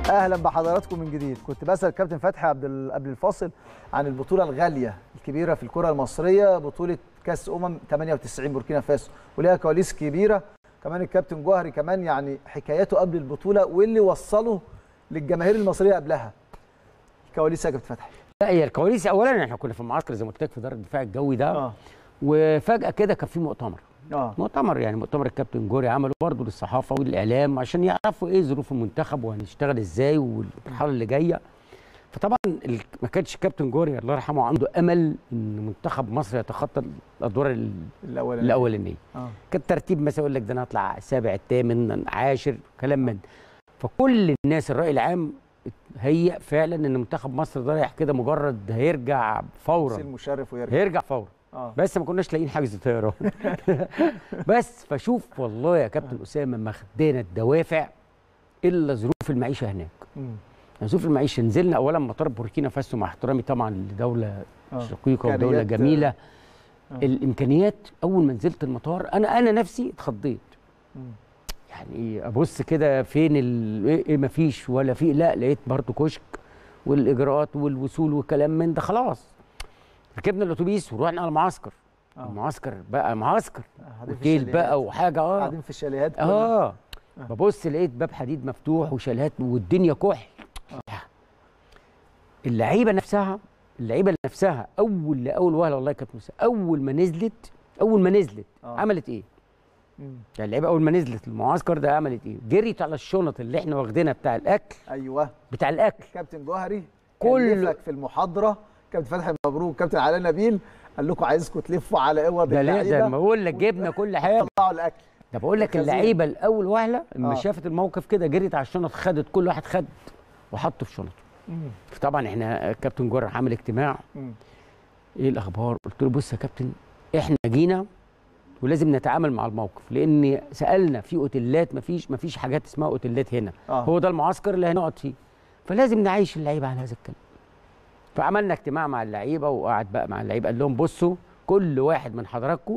اهلا بحضراتكم من جديد كنت بسال كابتن فتحي عبد ال- قبل الفاصل عن البطوله الغاليه الكبيره في الكره المصريه بطوله كاس امم 98 بوركينا فاسو وليها كواليس كبيره كمان الكابتن جوهري كمان يعني حكاياته قبل البطوله واللي وصله للجماهير المصريه قبلها كواليس يا كابتن فتحي لا هي الكواليس اولا احنا كنا في المعسكر زي ما قلت لك في دار الدفاع الجوي ده اه وفجاه كده كان في مؤتمر اه مؤتمر يعني مؤتمر الكابتن جوري عمله برضه للصحافه والاعلام عشان يعرفوا ايه ظروف المنتخب وهنشتغل ازاي والمرحله اللي جايه فطبعا ال- ما كانش الكابتن جوري الله يرحمه عنده امل ان منتخب مصر يتخطى الادوار ال- الاولاني الاولانيه اه كان ترتيب مثلا يقول لك ده انا هطلع سابع الثامن عاشر كلام من ده. فكل الناس الراي العام هيأ فعلا ان منتخب مصر ده رايح كده مجرد هيرجع فورا سيل مشرف ويرجع هيرجع فورا اه بس ما كناش لاقيين حجز طيران بس فشوف والله يا كابتن اسامه ما خدينا الدوافع الا ظروف المعيشه هناك مم. ظروف المعيشه نزلنا اولا مطار بوركينا فاسو مع احترامي طبعا لدوله آه. شقيقه ودوله إمكانيات، جميله آه. الامكانيات اول ما نزلت المطار انا انا نفسي اتخضيت مم. يعني ابص كده فين ال... ايه إيه مفيش ولا في لا لقيت برضه كشك والاجراءات والوصول والكلام من ده خلاص ركبنا الاتوبيس ورحنا على المعسكر آه. المعسكر بقى معسكر قاعدين في اوتيل الشاليهات. بقى وحاجه اه قاعدين في الشاليهات كلها. اه ببص لقيت باب حديد مفتوح وشاليهات والدنيا كحل اللعيبه نفسها اللعيبه نفسها اول لاول وهله والله كانت موسى اول ما نزلت اول ما نزلت آه. عملت ايه؟ مم. يعني اللعيبه اول ما نزلت المعسكر ده عملت ايه؟ جريت على الشنط اللي احنا واخدينها بتاع الاكل ايوه بتاع الاكل كابتن جوهري كل- كلفك في المحاضره كابتن فتحي مبروك كابتن علاء نبيل قال لكم عايزكم تلفوا على اوض ده ليه ده اللعيبه ما بقول لك جبنا كل حاجه طلعوا الاكل ده بقول لك الخزين. اللعيبه الاول وهله لما آه. شافت الموقف كده جريت على الشنط خدت كل واحد خد وحطه في شنطه طبعا احنا كابتن جرح عامل اجتماع مم. ايه الاخبار قلت له بص يا كابتن احنا جينا ولازم نتعامل مع الموقف لان سالنا في اوتيلات مفيش مفيش حاجات اسمها اوتيلات هنا آه. هو ده المعسكر اللي هنقعد فيه فلازم نعيش اللعيبه على هذا الكلام فعملنا اجتماع مع اللعيبه وقعد بقى مع اللعيبه قال لهم بصوا كل واحد من حضراتكم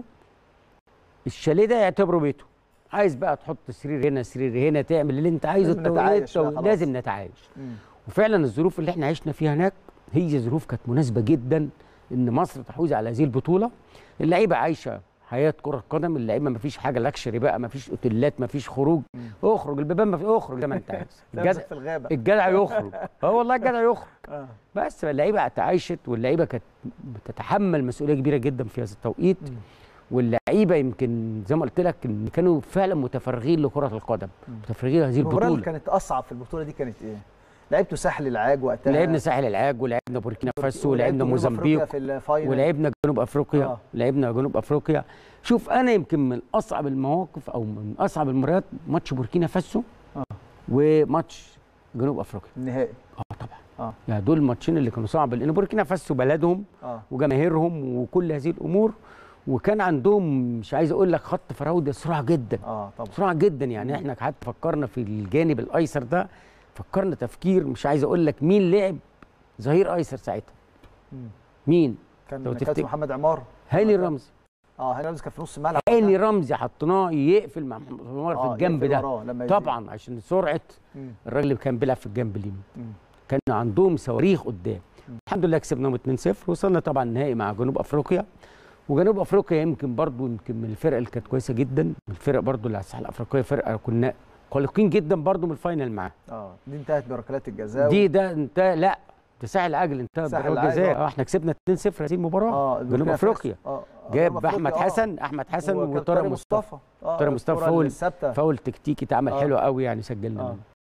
الشاليه ده يعتبره بيته عايز بقى تحط سرير هنا سرير هنا تعمل اللي انت عايزه لازم نتعايش بقى التوقيت خلاص. لازم نتعايش مم. وفعلا الظروف اللي احنا عشنا فيها هناك هي ظروف كانت مناسبه جدا ان مصر تحوز على هذه البطوله اللعيبه عايشه حياه كره قدم اللعيبه ما فيش حاجه لاكشري بقى ما فيش اوتيلات ما فيش خروج اخرج البيبان ما في اخرج زي ما انت عايز نفسك الجدع في الغابه الجدع يخرج اه والله الجدع يخرج آه. بس اللعيبه تعايشت واللعيبه كانت بتتحمل مسؤوليه كبيره جدا في هذا التوقيت مم. واللعيبه يمكن زي ما قلت لك ان كانوا فعلا متفرغين لكره القدم متفرغين لهذه المباراه اللي البطوله كانت اصعب في البطوله دي كانت ايه؟ لعبتوا ساحل العاج وقتها لعبنا ساحل العاج ولعبنا بوركينا فاسو ولعبنا ولعبتوا جنوب أفريقيا موزمبيق في الفاينل ولعبنا جنوب افريقيا آه. آه. لعبنا جنوب افريقيا شوف انا يمكن من اصعب المواقف او من اصعب المباريات ماتش بوركينا فاسو آه. وماتش جنوب افريقيا النهائي اه طبعا اه يعني دول الماتشين اللي كانوا صعب لان بوركينا فاسو بلدهم اه وجماهيرهم وكل هذه الامور وكان عندهم مش عايز اقول لك خط فراوده سرعه جدا اه طبعا سرعه جدا يعني احنا حتى فكرنا في الجانب الايسر ده فكرنا تفكير مش عايز اقول لك مين لعب ظهير ايسر ساعتها مم. مين كان لو كابتن تفتكر- محمد عمار هاني رمزي اه هاني رمزي كان في نص الملعب هاني رمزي حطيناه يقفل مع محمد عمر في آه، الجنب يقفل ده وراه لما يجي. طبعا عشان سرعه مم. الراجل اللي كان بيلعب في الجنب اليمين مم. كان عندهم صواريخ قدام الحمد لله كسبناهم 2-0 وصلنا طبعا النهائي مع جنوب افريقيا وجنوب افريقيا يمكن برضو يمكن من الفرق اللي كانت كويسه جدا من الفرق برضو اللي على الساحه الافريقيه فرقه كنا قلقين جدا برضو من الفاينل معاها اه دي انتهت بركلات الجزاء دي ده انت لا ده ساحل عاجل انتهى ساحل بضربات العاج، جزاء آه. اه احنا كسبنا 2-0 هذه المباراه اه جنوب بوركينا فاسو. افريقيا اه آه، جاب جنوب احمد أفريقيا، آه. حسن احمد حسن وكان وطارق مصطفى اه طارق مصطفى الكرة فاول الثابته فاول تكتيكي اتعمل آه. حلو قوي يعني سجلنا آه. منه